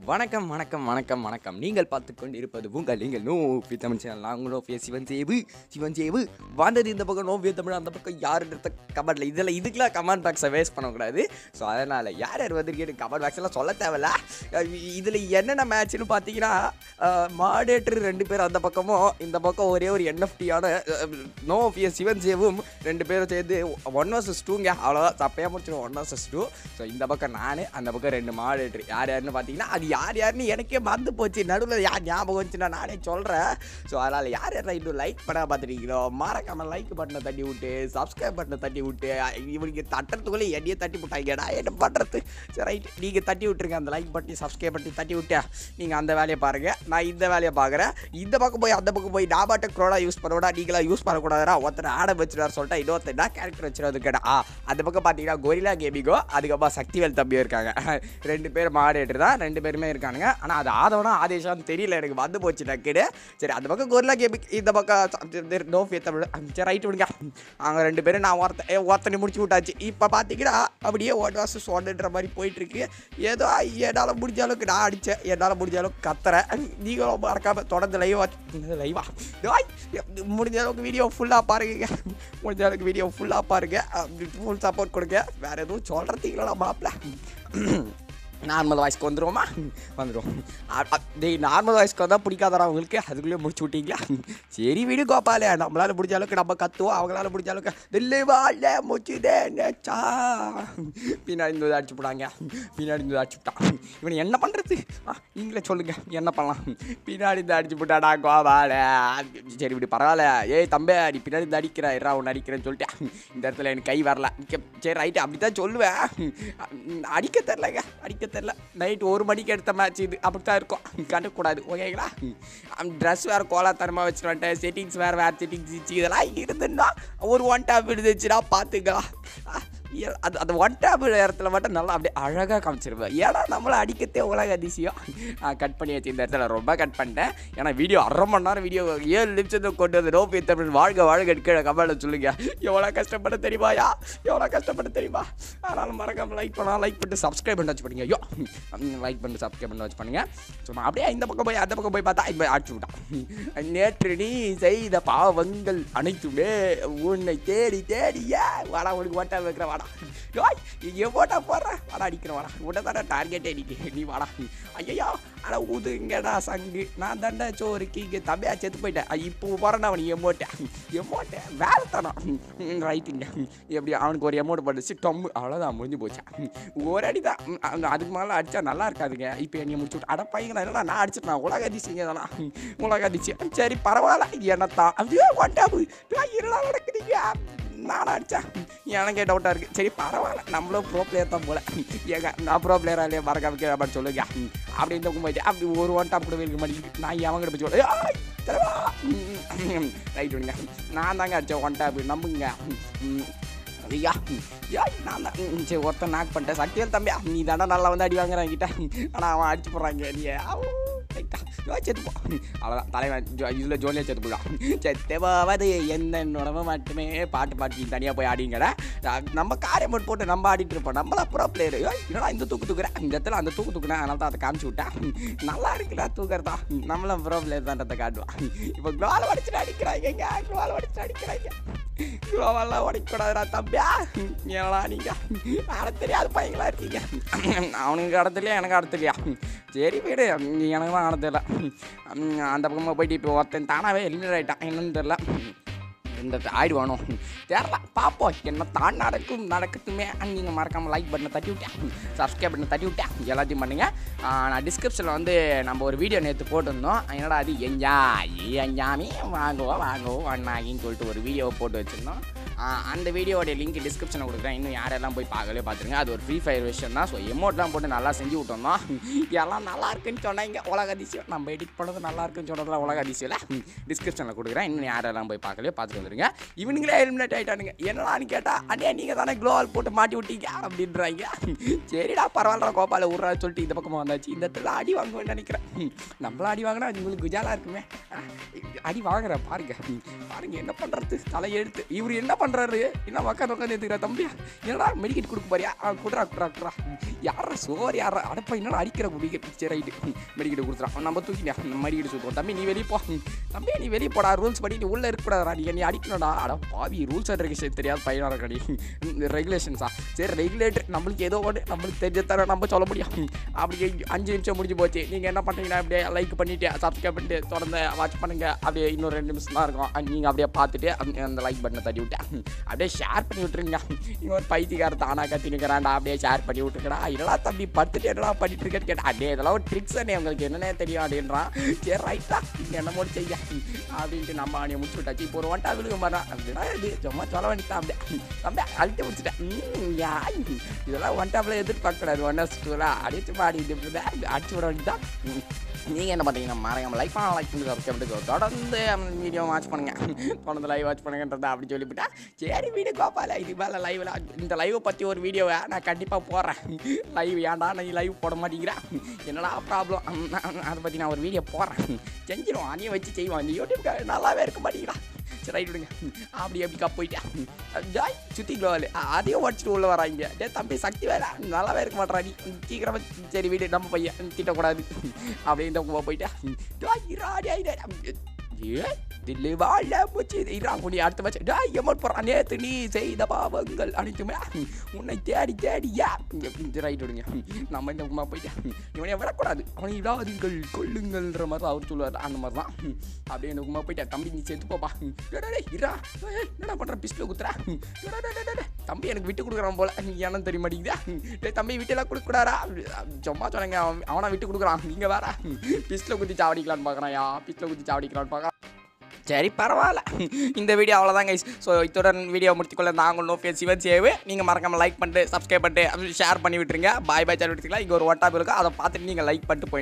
வணக்கம் வணக்கம் வணக்கம் வணக்கம் நீங்கள் பார்த்து கொண்டு இருப்பது உங்கள் நீங்கள் நோ பி தமிழ் சேனல் நாங்கள் நோஃபிய சிவன் சேவு சிவன் சேவு வந்தது இந்த பக்கம் நோஃபிய தமிழ் அந்த பக்கம் யாருன்றத கமெண்ட்ல இதில் இதுக்கெல்லாம் கமெண்ட் பாக்ஸை வேஸ்ட் பண்ணக்கூடாது ஸோ அதனால் யார் யார் வந்திருக்கேன்னு கமெண்ட் பாக்ஸ் எல்லாம் சொல்ல தேவையில்ல இதில் என்னென்ன மேட்ச்னு பார்த்தீங்கன்னா மாடேட்டர் ரெண்டு பேர் அந்த பக்கமும் இந்த பக்கம் ஒரே ஒரு என்எஃப்டியான நோஃபிய சிவன் சேவும் ரெண்டு பேரும் சேர்ந்து ஒன் வர்சஸ் டூங்க அவ்வளோதான் தப்பையாக முடிச்சிடும் ஒன் வர்சஸ் டூ ஸோ இந்த பக்கம் நான் அந்த பக்கம் ரெண்டு மாடேட்டர் யார் யாருன்னு பார்த்தீங்கன்னா அது யார் யாருன்னு எனக்கே மறந்து போச்சு நடுவில் யார் ஞாபகம் வந்துச்சுன்னா நானே சொல்கிறேன் ஸோ அதனால் யார் யார் இன்னும் லைக் பண்ண பார்த்துருக்கீங்களோ மறக்காம லைக் பட்டனை தட்டி விட்டு சப்ஸ்கிரைப் பட்டனை தட்டி விட்டு இவனுக்கு தட்டுறதுக்குள்ளே என்னையே தட்டி விட்டாங்கடா என்ன பண்ணுறது சரி ரைட் நீங்கள் தட்டி விட்டுருங்க அந்த லைக் பட்டி சப்ஸ்கிரைப் பண்ணி தட்டி விட்டு நீங்கள் அந்த வேலையை பாருங்கள் நான் இந்த வேலையை பார்க்குறேன் இந்த பக்கம் போய் அந்த பக்கம் போய் நான் பாட்டு க்ரோடா யூஸ் பண்ணக்கூடா நீங்களா யூஸ் பண்ணக்கூடாதுடா ஒருத்தர் ஆட வச்சுருவார் சொல்லிட்டு இன்னொருத்தர் என்ன கேரக்டர் வச்சுருவது கேட்டா ஆ அந்த பக்கம் பார்த்தீங்கன்னா கொரிலா கேமிங்கோ அதுக்கப்புறம் சக்திவேல் தம்பியும் இருக்காங்க ரெண்டு பேர் மாடேட்டர் தான் ரெண்டு பேருமே இருக்கானுங்க ஆனால் அது ஆதவனா ஆதேஷான்னு தெரியல எனக்கு வந்து போச்சு டக்குடு சரி அந்த பக்கம் கொரிலா கேமிங் இந்த பக்கம் நோஃபிய தமிழ் சரி ரைட் விடுங்க அவங்க ரெண்டு பேரும் நான் ஒருத்த ஏ, ஒருத்தனை முடிச்சு விட்டாச்சு இப்போ பார்த்தீங்கன்னா அப்படியே ஒன் வாசஸ் ஒன்றுன்ற மாதிரி போயிட்டுருக்கு ஏதோ என்னால் முடிஞ்ச அளவுக்கு நான் அடித்தேன் என்னால் முடிஞ்ச அளவுக்கு கத்துறேன் நீங்களும் மறக்காம தொடர்ந்து லைவா லைவா முடிஞ்ச அளவுக்கு வீடியோ ஃபுல்லாக பாருங்க முடிஞ்ச அளவுக்கு வீடியோ ஃபுல்லாக பாருங்க ஃபுல் சப்போர்ட் கொடுங்க வேற எதுவும் சொல்கிறதுங்களா மாப்பிள்ள நார்மல் வாய்ஸ்க்கு வந்துருவோமா வந்துடும் டேய் நார்மல் வாய்ஸ்க்கு வந்தால் பிடிக்காதடா உங்களுக்கு அதுக்குள்ளேயே முடிச்சு விட்டீங்களா சரி விடு கோபாலே நம்மளால முடிஞ்ச அளவுக்கு நம்ம கத்துவோம் அவங்களால முடிஞ்ச அளவுக்கு தில்லு வாழ முச்சுதே நெச்சா பின்னாடி இருந்து அடிச்சு போடாங்க பின்னாடி இருந்து அடிச்சு விட்டான் இவனை என்ன பண்ணுறது ஆ நீங்களே சொல்லுங்க என்ன பண்ணலாம் பின்னாடி இருந்து அடிச்சு போட்டாடா கோபால சரி விடு பரவாயில்ல ஏய் தம்பே நீ பின்னாடி இருந்து அடிக்கிற இரா ஒன்று அடிக்கிறேன்னு சொல்லிட்டேன் இந்த இடத்துல எனக்கு கை வரல இங்க- சரி ரைட்டு அப்படி தான் சொல்லுவேன் அடிக்க தெரிலங்க அடிக்க தெரில நைட் ஒரு மணிக்கு எடுத்த மேட்ச் இது அப்படி தான் இருக்கும் கண்டுக்கூடாது ஓகேங்களா ட்ரெஸ் வேறு கோலாத்தனமாக வச்சுட்டு வந்துட்டேன் செட்டிங்ஸ் வேறு வேறு செட்டிங்ஸ் இதெல்லாம் இருந்துன்னா ஒரு ஒன் டாப் இருந்துச்சுன்னா பார்த்துக்கலாம் ஏ- அது அந்த ஒன் டேப் இடத்துல மட்டும் நல்லா அப்படியே அழகாக காமிச்சிருப்பேன் ஏன்னா நம்மளை அடிக்கத்தே உலக அதிசயம் கட் பண்ணி வச்சு இந்த இடத்துல ரொம்ப கட் பண்ணிட்டேன் ஏன்னா வீடியோ அரை மணி நேரம் வீடியோ ஏழு நிமிஷத்தை கொண்டு வந்து நோப்பி தமிழ் வாழ்க வாழ்க கீழே கமெண்ட்ல சொல்லுங்க எவ்வளோ கஷ்டப்பட தெரியுமாயா எவ்வளோ கஷ்டப்பட தெரியுமா அதனால மறக்காம லைக் பண்ணா லைக் பண்ணிட்டு சப்ஸ்கிரைப் பண்ணி வச்சு பண்ணுங்க ஐயோ லைக் பண்ணிட்டு சப்ஸ்கிரைப் பண்ணி வச்சு பண்ணுங்க சும்மா அப்படியே இந்த பக்கம் போய் அந்த பக்கம் போய் பார்த்தா இப்போ அடிச்சு விட்டான் நேற்று நீ செய்த பாவங்கள் அனைத்துமே உன்னை தேடி தேடிய வாடா உனக்கு ஓட்டா வைக்கிற வாடா யோய் என் ஓட்டா போடுற வாடா அடிக்கிற வாடா உன்னை தானே டார்கெட்டே அடிக்க நீ வாடா ஐயோ அட ஊதுங்கடா சங்கு நான் தாண்டா சோறுக்கு இங்கே தம்பியா செத்து போயிட்டேன் அ, இப்போ போகிறேன் அவன் எமோட்டேன் எமோட்டேன் வேலை தானோ ரைட்டுங்க எப்படி அவனுக்கு ஒரு எமௌண்ட் பண்ணுச்சு டொம்பு அவ்வளோதான் முடிஞ்சு போச்சா ஒரு அடி தான் ம், அந்த அதுக்கு மேலே அடித்தா நல்லா இருக்காதுங்க இப்போ என்னை முடிச்சு விட்டு அட பையங்களா என்னடா நான் அடிச்சிட்டேன் உலக அதிசயங்க இதெல்லாம் உலக அதிசயம் சரி பரவாயில்ல என்னத்தான் அப்படியே ஒண்டாபு இருடா நடக்குதுங்க நானும் அடித்தேன் எனக்கே டவுட்டாக இருக்குது சரி பரவாயில்ல நம்மளும் ப்ரோ பிளேயர் தான் போல ஏங்க நான் ப்ரோ பிளேயரா இல்லையா மறக்காம கீழே பார்த்து சொல்லுங்க அப்படி இந்த போயிட்டு அப்படி ஒரு ஒன் டாப் கூட இருக்க மாட்டேங்குது நான் எவங்கிட்ட போய் சொல்ல ரைட் விடுங்க நான் தாங்க அடித்தேன் ஒன் டாப் நம்புங்க ம். ஐயா ஐயா நான் தான் ம், சரி ஒருத்தன் நாக் பண்ணிட்டேன் சக்திவேல் தம்பியா நீ தானே நல்லா வந்து அடி வாங்குறான் என்கிட்ட ஆனால் அவன் அடிச்சு போடுறாங்க நீ ஆவூ, ரைட்டா யோ, செத்து போ அவ்வளோதான் தலைவன் இதில் ஜோலியாக செத்து போயிடான் செத்து போவது எந்த உடம்பு மட்டுமே பாட்டு பாட்டி தனியாக போய் ஆடிங்கடா நம்ம காரியம் போட்டு நம்ம ஆடிட்டு இருப்போம் நம்மள ப்ரோ பிளேயர் என்னடா இந்த தூக்கு தூக்குறேன் இந்த இடத்துல அந்த தூக்கு தூக்குனேன் அதனால தான் அதை காமிச்சு விட்டேன் நல்லா இருக்குடா தூக்குறதா நம்மளும் ப்ரோ பிளேயர் தான்றதை காட்டுவான் இப்போ குளோவால் வடிச்சுட்டு அடிக்கிறாங்க குளோவால் வடிச்சுட்டு அடிக்கிறாங்க குளோவாலாம் உடைக்கூடாதுடா தம்பியா ஏன்னா நீங்கள் ஆட தெரியாத பையங்களா இருக்கீங்க அவனுக்கு ஆட தெரியல எனக்கு ஆட தெரியல சரி போயிடு எனக்கு தான் ஆட தெரியல உம், அந்த பக்கமாக போயிட்டு இப்போ ஒருத்தன் தானாகவே எலிமினேட் ஆகிட்டான் என்னன்னு தெரில இந்த ஆயிடுவானோ தெரில பார்ப்போம் என்ன தான் நடக்கும் நடக்கட்டுமே நீங்கள் மறக்காமல் லைக் பட்டனை தட்டி விட்டேன் சப்ஸ்கிரைப் பட்டனை தட்டி விட்டேன் எல்லாத்தையும் பண்ணுங்க ஆ, நான் டிஸ்கிரிப்ஷனில் வந்து நம்ம ஒரு வீடியோ நேற்று போட்டிருந்தோம் என்னடா அது எஞ்சா எஞ்சாமி வாங்குவோம் வாங்குவோம் அண்ணாகின்னு சொல்லிட்டு ஒரு வீடியோவை போட்டு வச்சுருந்தோம் ஆ, அந்த வீடியோடைய லிங்க் டிஸ்கிரிப்ஷனில் கொடுக்குறேன் இன்னும் யாரெல்லாம் போய் பார்க்கலே பார்த்துருங்க அது ஒரு ஃப்ரீ ஃபயர் விஷயம் தான் ஸோ எமௌண்ட்லாம் போட்டு நல்லா செஞ்சு விட்டோம் தான் எல்லாம் நல்லா இருக்குன்னு சொன்னாங்க உலக அதிசயம் நம்ம எடிட் பண்ணது நல்லா இருக்குன்னு சொன்னதுலாம் உலக அதிசயம் டிஸ்கிரிப்ஷனில் கொடுக்குறேன் இன்னும் யாரெல்லாம் போய் பார்க்கலையோ பார்த்துட்டு வந்துருங்க இவனுங்களே எலிமினேட் ஆகிட்டானுங்க என்னடான்னு கேட்டால் அண்ணே நீங்கள் தானே க்ளோவால் போட்டு மாட்டி விட்டீங்க அப்படின்றாங்க சரிடா பரவாயில்ல கோபால விட்றா சொல்லிட்டு இந்த பக்கமாக வந்தாச்சு இந்த இடத்துல அடி வாங்குவேன்னு நினைக்கிறேன் நம்மளாம் அடி வாங்கினா உங்களுக்கு குஜாலா இருக்குமே அடி வாங்குறேன் பாருங்க பாருங்க என்ன பண்ணுறது தலையெழுத்து இவர் என்ன பண்ண பண்ணுறாரு என்ன உட்காந்து உட்காந்து எடுத்துக்கிற தம்பி என்னடா மெடிக்கெட் கொடுக்க போறியா ஆ, குடுறா குடுறா குடுறா யாரா சோறு யாரா அடப்பா என்னடா அடிக்கிற குடிக்க சரி ரைட்டு மெடிக்கெட் கொடுத்துறான் நம்ம தூக்கிட்டா நம்ம மெடிக்கெட் சுற்றுவோம் தம்பி நீ வெளியே போ தம்பி நீ வெளியே போடா ரூல்ஸ் படி நீ உள்ளே இருக்கக்கூடாதா நீ நீ அடிக்கணும்டா அட பாவி ரூல்ஸ் அண்ட் ரெகுலேஷன் தெரியாது பையனாக இருக்கடி ரெகுலேஷன்ஸா சரி ரெகுலேட்டர் நம்மளுக்கு ஏதோ ஒன்று நம்மளுக்கு தெரிஞ்ச தர நம்ம சொல்ல முடியும் அப்படி அஞ்சு நிமிஷம் முடிஞ்சு போச்சு நீங்கள் என்ன பண்ணுறீங்கன்னா அப்படியே லைக் பண்ணிவிட்டு சப்ஸ்கிரைப் பண்ணிட்டு தொடர்ந்து வாட்ச் பண்ணுங்க அப்படியே இன்னொரு ரெண்டு நிமிஷம் தான் இருக்கும் நீங்கள் அப்படியே பார்த்துட்டு அந்த- அந்த லைக் பட்டனை தட்டி விட்டு அப்படியே ஷேர் பண்ணி விட்டுருங்க இங்கே ஒரு பைத்தியக்கார தானா கத்தி நிற்கிறான்டா அப்படியே ஷேர் பண்ணி விட்டுருக்கடா என்னடா தம்பி படுத்துட்டு என்னடா பண்ணிட்டு இருக்கேன்னு கேட்டா அப்படியே இதெல்லாம் ஒரு ட்ரிக்ஸ் உங்களுக்கு என்னன்னே தெரியும் அப்படின்றான் சரி ரைட்டா என்ன மோடி செய்ய அப்படின்ட்டு நம்ம அவனைய முடிச்சு விட்டாச்சு இப்போ ஒரு ஒன்ட்டா விழுக மாட்டான் அப்படின்னா இது சும்மா சொல்ல வேண்டியதான் அப்படியே அப்படியே அழுத்தி முடிச்சுட்டேன் ம், யா, இதெல்லாம் ஒன் டாப்ல எதிர்பார்க்கக்கூடாது ஒன் ஹவர்ஸ் டூலாம் அப்படியே சும்மா ஆடிட்டு அடிச்சு விட வேண்டியதான் ம். நீங்கள் என்ன பண்ணுறீங்கன்னா மறக்காம லைக் பண்ணலாம் லைக் பண்ணி சப்ஸ்கிரைப் பண்ணிட்டு தொடர்ந்து வீடியோ வாட்ச் பண்ணுங்க தொடர்ந்து லைவ் வாட்ச் பண்ணுங்கன்றத அப்படி சொல்லிவிட்டா சரி வீடு கோபால இது மேலே லைவில் இந்த லைவை பற்றி ஒரு வீடியோவை நான் கண்டிப்பாக போடுறேன் லைவ் ஏன்டா நீ லைவ் போட மாட்டேங்கிறேன் என்னடா ப்ராப்ளம் அதை பற்றி நான் ஒரு வீடியோ போடுறேன் செஞ்சிடும் அதையும் வச்சு செய்வான் இந்த யூடியூப் நல்லாவே இருக்க மாட்டேங்கிறா சரி ரைட் விடுங்க அப்படி அப்படிக்கா போயிட்டேன் ஜாய் சுற்றி குளோவல் அதையும் உடச்சிட்டு உள்ள வராங்க டே தம்பி சக்தி வேற நல்லாவே இருக்க மாட்டா நீ சீக்கிரமா சரி வீடு நம்ம பையன் திட்டக்கூடாது அப்படியே இந்த உங்க போயிட்டேன் ஜாய் இராடி ஆயிட்டேன் ஏ தில்லு வாழ போச்சு இரா முடி அடுத்த பட்சம் டா எமௌண்ட் போடுறான் நேற்று நீ செய்த பாவங்கள் அனைத்துமே உன்னை தேடி தேடியா ரைட் விடுங்க நம்ம இந்த உமா போயிட்டேன் இவனை விடக்கூடாது அவனை விடாதீர்கள் கொல்லுங்கள்ன்ற மாதிரி தான் அவர் சொல்லுவார் அந்த மாதிரி தான் அப்படியே இந்த உமா போயிட்டா தம்பி நீ செத்து போப்பா டேய், டேய், டேய், இரா ஏய், என்னடா பண்ற பிஸ்ல குத்துறா டேய், டேய், டேய், டேய், டேய். தம்பி எனக்கு விட்டு கொடுக்குறான் போல நீ என்ன தெரிய மாட்டேங்குதா டேய் தம்பி விட்டுலாம் கொடுக்கூடாரா சும்மா சொன்னங்க அவன் அவனா விட்டு கொடுக்குறான் நீங்க வேற பிஸ்ல குத்தி சாவடிக்கலான்னு பார்க்குறான்யா பிஸ்ல குத்தி சாவடிக்கலான்னு பார்க்குறான் சரி பரவாயில்ல இந்த வீடியோ அவ்வளோதான் கைஸ் ஸோ இத்துடன் வீடியோ முடித்துக்கொள்ள நாங்கள் நோ ஃபேஸ் சிவன் சேவு நீங்கள் மறக்காமல் லைக் பண்ணிட்டு சப்ஸ்கிரைப் பண்ணிட்டு ஷேர் பண்ணி விட்டுருங்க பாய் பாய் சார் விட்டுக்கலாம் இங்கே ஒரு ஒட்டாப் இருக்கும் அதை பார்த்துட்டு நீங்கள் லைக் பண்ணிட்டு போய்